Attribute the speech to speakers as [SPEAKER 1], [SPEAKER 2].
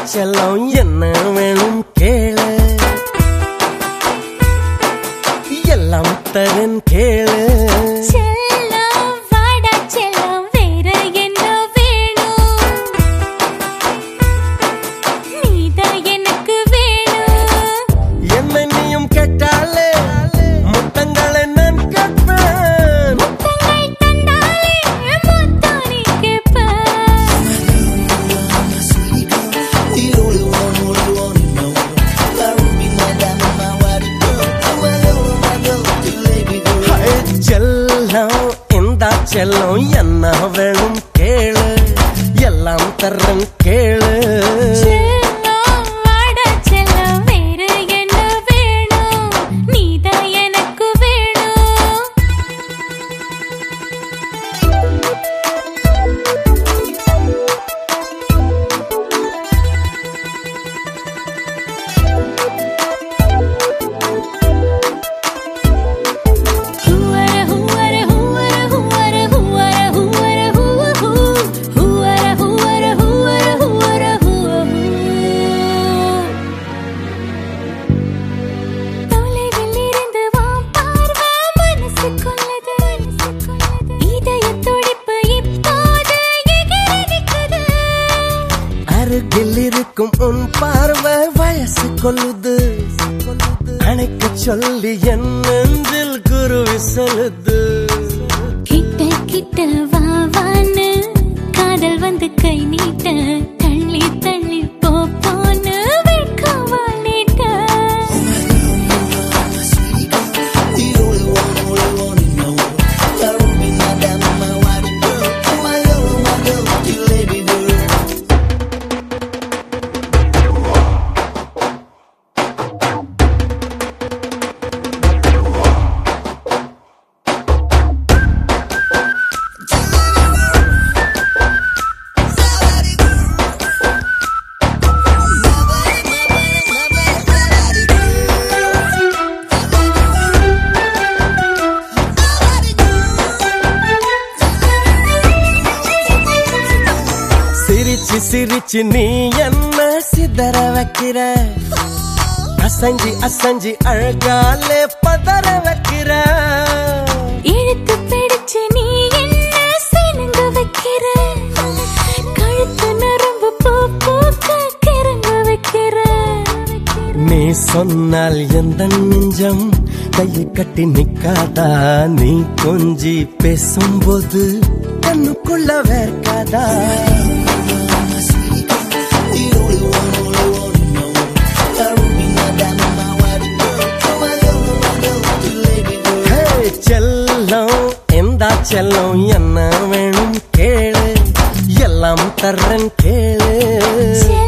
[SPEAKER 1] செல்லம் என்ன வேணும் கேளு எல்லாம் தரன் கேளு
[SPEAKER 2] செல்லம் வாடா செல்லம் வேற என்ன வேணும் நீதான் எனக்கு வேணும்
[SPEAKER 1] என்ன நீயும் கேட்டாலே முத்தங்களை நான் கேட்பேன்
[SPEAKER 2] முத்தங்கள் தந்தாலே முத்தம் நீ கேட்ப
[SPEAKER 1] ஹை, செல்லம் இந்த செல்லம் என்ன வேணும் கேளு எல்லாம் தரன் கேளு
[SPEAKER 2] செல்லம் வாடா செல்லம் வேற என்ன வேணும் நீதான் எனக்கு வேணும் ஹூவர ஹூவர ஹூவர ஹூவர ஹூவர ஹூவர ஹூவ ஹூ ஹூவர ஹூவர ஹூவர ஹூவர ஹூவ ஹூ தொலைவில் இருந்து வான் பார்வை மனசு கொள்ளது இதய துடிப்பு இப்போது எகிரி நிக்குது
[SPEAKER 1] அருகில் இருக்கும் உன் பார்வை வயசு கொள்ளுது அணைக்க சொல்லி என் நெஞ்சில் குருவி சொல்லுது
[SPEAKER 2] கிட்ட கிட்ட வா வான்னு காதல் வந்து கை நீட்ட தள்ளி தள்ளி போ போன்னு வெட்கமா நீட்ட
[SPEAKER 1] சிரிச்சு சிரிச்சு நீ என்ன சிதற வைக்கிற அசஞ்சி அசஞ்சி அழகாலே பதற வைக்கிற
[SPEAKER 2] இழுத்து பிடிச்சு நீ என்ன சினுங்க வைக்கிற கழுத்து நரம்பு பூ பூக்க கிறங்க வைக்கிற
[SPEAKER 1] நீ சொன்னால் எந்த நெஞ்சம் கையை கட்டி நிக்காதா நீ கொஞ்சி பேசும்போது கண்ணுக்குள்ள வேர்க்காதா ஹே, செல்லம் எந்த செல்லம் என்ன வேணும் கேளு எல்லாம் தர்றேன் கேளு
[SPEAKER 2] செல்லம்